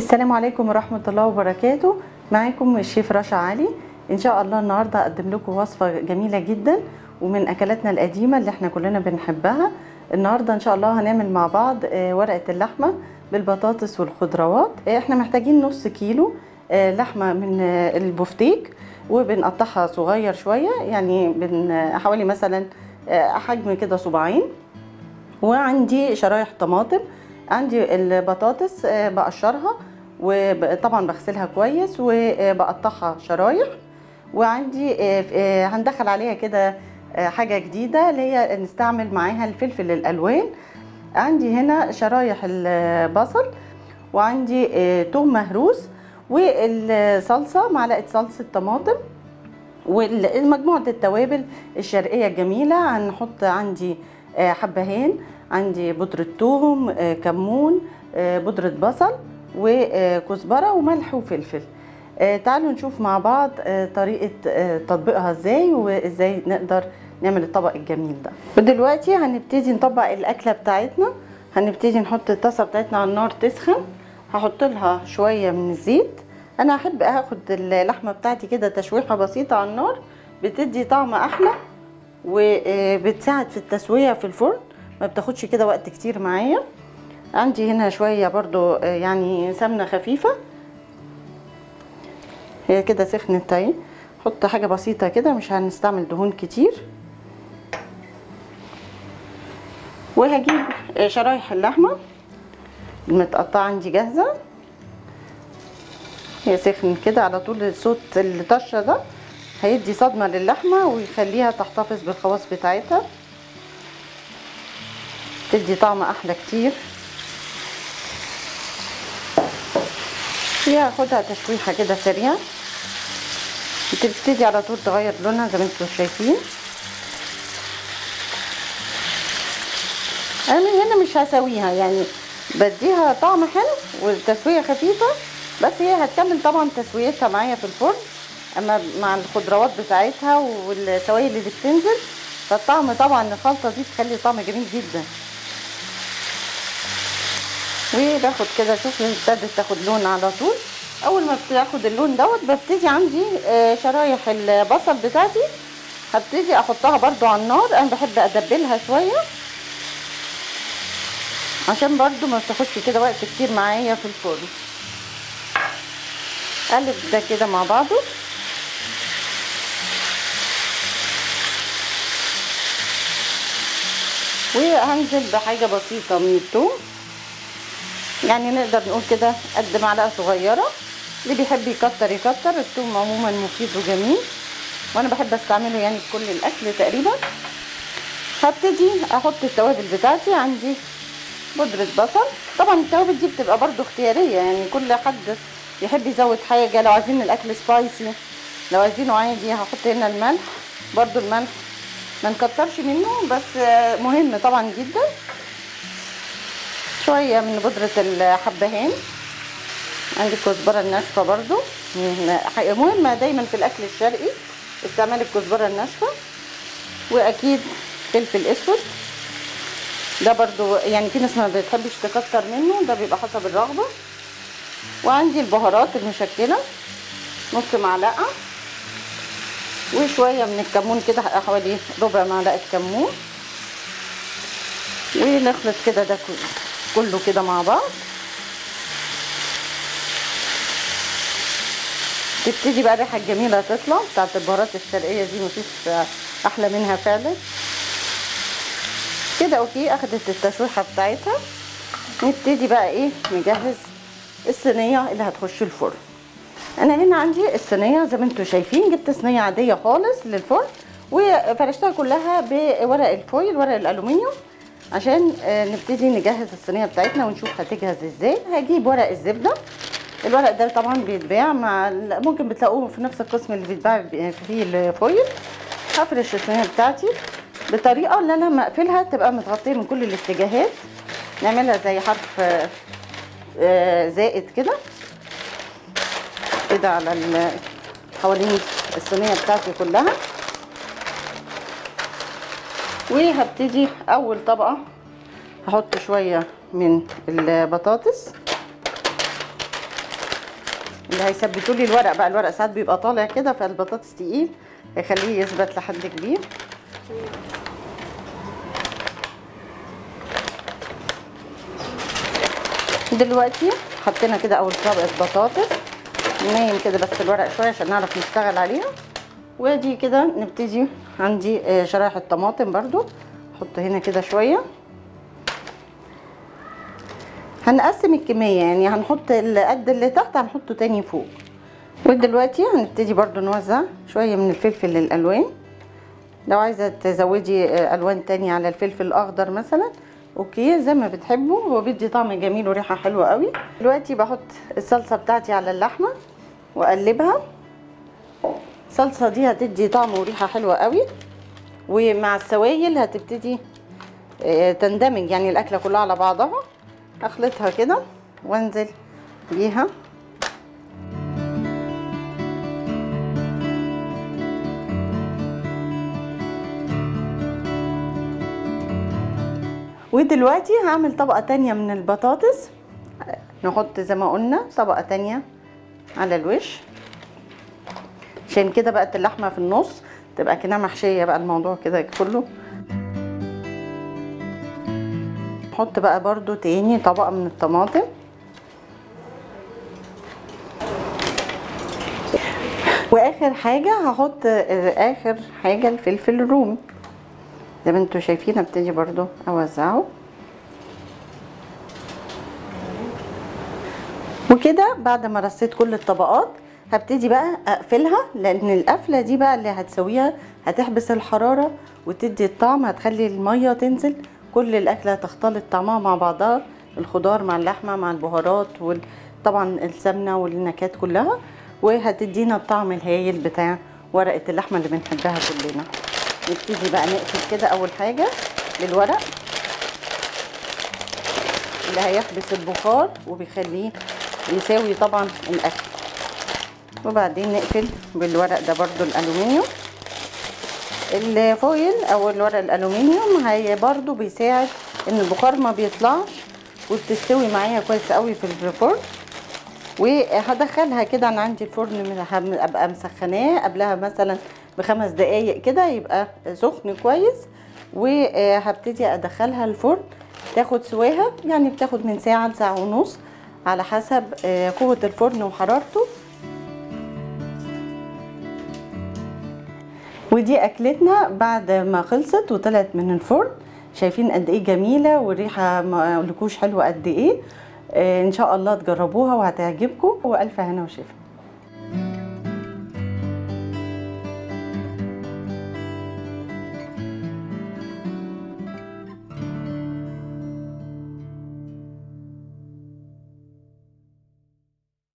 السلام عليكم ورحمة الله وبركاته معاكم الشيف رشا علي إن شاء الله النهاردة أقدم لكم وصفة جميلة جدا ومن أكلاتنا القديمة اللي احنا كلنا بنحبها النهاردة إن شاء الله هنعمل مع بعض آه، ورقة اللحمة بالبطاطس والخضروات آه، احنا محتاجين نص كيلو آه، لحمة من آه، البفتيك وبنقطعها صغير شوية يعني بن آه، حوالي مثلا آه، حجم كده صباعين وعندي شرايح طماطم عندي البطاطس آه، بقشرها وطبعا بغسلها كويس وبقطعها شرايح وعندي آه، آه، هندخل عليها كده آه، حاجة جديدة اللي هي نستعمل معاها الفلفل الألوان عندي هنا شرايح البصل وعندي آه، توم مهروس والصلصة معلقة صلصة طماطم ومجموعة التوابل الشرقية الجميلة هنحط عندي آه، حبهان عندي بودرة ثوم آه، كمون آه، بودرة بصل وكزبرة وملح وفلفل آه، تعالوا نشوف مع بعض آه، طريقة آه، تطبيقها ازاي وازاي نقدر نعمل الطبق الجميل ده ودلوقتي هنبتدي نطبق الأكلة بتاعتنا هنبتدي نحط الطاسة بتاعتنا على النار تسخن هحط لها شوية من الزيت انا احب اخد اللحمه بتاعتي كده تشويحه بسيطه على النار بتدي طعم احلى وبتساعد في التسويه في الفرن ما بتاخدش كده وقت كتير معايا عندي هنا شويه برضو آه، يعني سمنه خفيفه هي كده سخنت اهي حط حاجه بسيطه كده مش هنستعمل دهون كتير وهجيب آه، شرايح اللحمه المتقطعه عندي جاهزه هي سخن كده على طول صوت الطشه ده هيدي صدمه للحمه ويخليها تحتفظ بالخواص بتاعتها تدي طعم احلى كتير فيها خدها تشويحه كده سريعه بتبتدي على طول تغير لونها زي ما انتم شايفين انا من هنا مش هسويها يعني بديها طعم حلو والتسويه خفيفه بس هي هتكمل طبعا تسويتها معايا في الفرن اما مع الخضروات بتاعتها والسوائل اللي بتنزل فالطعم طبعا الخلطه دي بتخلي طعم جميل جدا وباخد كده شوف ابتدت تاخد لون على طول اول ما بتاخد اللون دوت ببتدي عندي آه، شرايح البصل بتاعتي هبتدي احطها برضو على النار انا بحب ادبلها شويه عشان برضو ما بتاخدش كده وقت كتير معايا في الفرن قلب ده كده مع بعضه وهنزل بحاجة بسيطة من التوم يعني نقدر نقول كده قد معلقة صغيرة اللي بيحب يكتر يكتر التوم عموما مفيد وجميل وانا بحب استعمله يعني في كل الاكل تقريبا هبتدي احط التوابل بتاعتي عندي بودرة بصل طبعا التوابل دي بتبقى برضو اختيارية يعني كل حد يحب يزود حاجة لو عايزين الاكل سبايسي لو عايزينه عادي هحط هنا الملح برضو الملح ما نكترش منه بس آه، مهم طبعا جدا شوية من بودرة الحبهان عندي الكزبرة الناشفة برضو مهم- حاجة مهمة دايما في الاكل الشرقي استعمال الكزبرة الناشفة واكيد فلفل اسود ده برضو يعني في ناس ما بتحبش تكتر منه ده بيبقى حسب الرغبة وعندي البهارات المشكلة نص معلقة وشوية من الكمون كده حوالي ربع معلقة كمون ونخلط كده ده كله- كله كده مع بعض تبتدي بقى الريحة الجميلة تطلع بتاعت البهارات الشرقية دي مفيش أحلى منها فعلا كده اوكي اخدت التشويحه بتاعتها نبتدي بقى ايه نجهز الصينيه اللي هتخش الفرن انا هنا عندي الصينيه زي ما انتم شايفين جبت صينيه عاديه خالص للفرن وفرشتها كلها بورق الفويل ورق الالومنيوم عشان آه، نبتدي نجهز الصينيه بتاعتنا ونشوف هتجهز ازاي هجيب ورق الزبده الورق ده طبعا بيتباع مع ال- ممكن بتلاقوه في نفس القسم اللي بيتباع فيه الفويل هفرش الصينيه بتاعتي بطريقه اللي انا مقفلها تبقى متغطيه من كل الاتجاهات نعملها زي حرف آه، آه، زائد كده كده على ال- حوالين الصينيه بتاعتي كلها وهبتدي اول طبقه هحط شويه من البطاطس اللي هيثبتوا لي الورق بقى الورق ساعات بيبقى طالع كده فالبطاطس تقيل هيخليه يثبت لحد كبير دلوقتي حطينا كده اول طبقه بطاطس نايم كده بس الورق شويه عشان نعرف نشتغل عليها ودي كده نبتدي عندي آه، شرايح الطماطم برضو احط هنا كده شويه هنقسم الكميه يعني هنحط اللي قد اللي تحت هنحطه تاني فوق ودلوقتي هنبتدي برضو نوزع شويه من الفلفل الالوان لو عايزه تزودي آه، الوان تانية على الفلفل الاخضر مثلا اوكي زي ما بتحبوا هو بيدي طعم جميل وريحه حلوه قوي دلوقتي بحط الصلصه بتاعتي على اللحمه واقلبها الصلصه دي هتدي طعم وريحه حلوه قوي ومع السوائل هتبتدي آه، تندمج يعني الاكله كلها على بعضها اخلطها كده وانزل بيها ودلوقتي هعمل طبقة تانية من البطاطس نحط زي ما قلنا طبقة تانية على الوش عشان كده بقت اللحمة في النص تبقى كده محشية بقى الموضوع كده كله نحط بقى برضو تاني طبقة من الطماطم واخر حاجة هحط آه، اخر حاجة الفلفل الرومي زي ما انتوا شايفين ابتدي برضو اوزعه وكده بعد ما رصيت كل الطبقات هبتدي بقى اقفلها لان القفله دي بقى اللي هتسويها هتحبس الحراره وتدي الطعم هتخلي الميه تنزل كل الاكله تختلط طعمها مع بعضها الخضار مع اللحمه مع البهارات وطبعا السمنه والنكهات كلها وهتدينا الطعم الهايل بتاع ورقه اللحمه اللي بنحبها كلنا نبتدي بقى نقفل كده اول حاجه للورق اللي هيحبس البخار وبيخليه يساوي طبعا الاكل وبعدين نقفل بالورق ده برضو الالومنيوم الفويل او الورق الالومنيوم هي برضو بيساعد ان البخار ما بيطلعش وبتستوي معايا كويس قوي في الفرن وهدخلها كده انا عندي الفرن من- هم- ابقى مسخناه قبلها مثلا بخمس دقايق كده يبقى سخن كويس وهبتدي ادخلها الفرن تاخد سواها يعني بتاخد من ساعه لساعه ونص على حسب آه، قوه الفرن وحرارته ودي اكلتنا بعد ما خلصت وطلعت من الفرن شايفين قد ايه جميله والريحه ما اقولكوش حلوه قد ايه آه، ان شاء الله تجربوها وهتعجبكم والف هنا وشفا